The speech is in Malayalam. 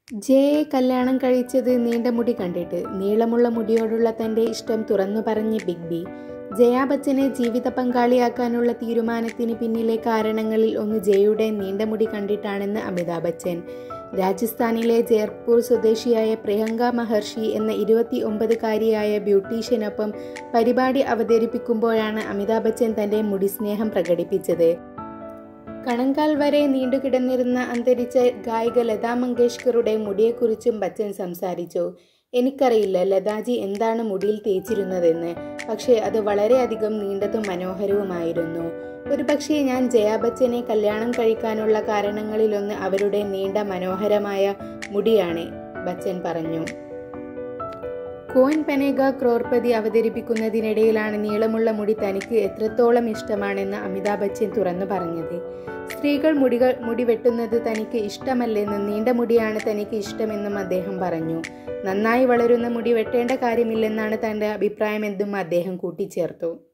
ജയയെ കല്യാണം കഴിച്ചത് നീണ്ട മുടി കണ്ടിട്ട് നീളമുള്ള മുടിയോടുള്ള തന്റെ ഇഷ്ടം തുറന്നു പറഞ്ഞ് ബിഗ് ബി ജയാ ബച്ചനെ ജീവിത പങ്കാളിയാക്കാനുള്ള തീരുമാനത്തിന് പിന്നിലെ കാരണങ്ങളിൽ ഒന്ന് ജയയുടെ നീണ്ട മുടി കണ്ടിട്ടാണെന്ന് അമിതാഭ് ബച്ചൻ രാജസ്ഥാനിലെ ജയ്പൂർ സ്വദേശിയായ പ്രിയങ്ക മഹർഷി എന്ന ഇരുപത്തി ഒമ്പതുകാരിയായ ബ്യൂട്ടീഷ്യനൊപ്പം പരിപാടി അവതരിപ്പിക്കുമ്പോഴാണ് അമിതാഭ് ബച്ചൻ തന്റെ മുടി സ്നേഹം പ്രകടിപ്പിച്ചത് കണങ്കാൽ വരെ നീണ്ടുകിടന്നിരുന്ന അന്തരിച്ച ഗായിക ലതാ മങ്കേഷ്കറുടെ മുടിയെക്കുറിച്ചും ബച്ചൻ സംസാരിച്ചു എനിക്കറിയില്ല ലതാജി എന്താണ് മുടിയിൽ തേച്ചിരുന്നതെന്ന് പക്ഷേ അത് വളരെയധികം നീണ്ടതും മനോഹരവുമായിരുന്നു ഒരുപക്ഷെ ഞാൻ ജയാ ബച്ചനെ കല്യാണം കഴിക്കാനുള്ള കാരണങ്ങളിലൊന്ന് അവരുടെ നീണ്ട മനോഹരമായ മുടിയാണ് ബച്ചൻ പറഞ്ഞു കോൻ പനേഗ ക്രോർപതി അവതരിപ്പിക്കുന്നതിനിടയിലാണ് നീളമുള്ള മുടി തനിക്ക് എത്രത്തോളം ഇഷ്ടമാണെന്ന് അമിതാഭ് ബച്ചൻ തുറന്നു പറഞ്ഞത് സ്ത്രീകൾ മുടികൾ മുടി വെട്ടുന്നത് തനിക്ക് ഇഷ്ടമല്ലെന്നും നീണ്ട മുടിയാണ് തനിക്ക് ഇഷ്ടമെന്നും അദ്ദേഹം പറഞ്ഞു നന്നായി വളരുന്ന മുടി വെട്ടേണ്ട കാര്യമില്ലെന്നാണ് തൻ്റെ അഭിപ്രായമെന്നും അദ്ദേഹം കൂട്ടിച്ചേർത്തു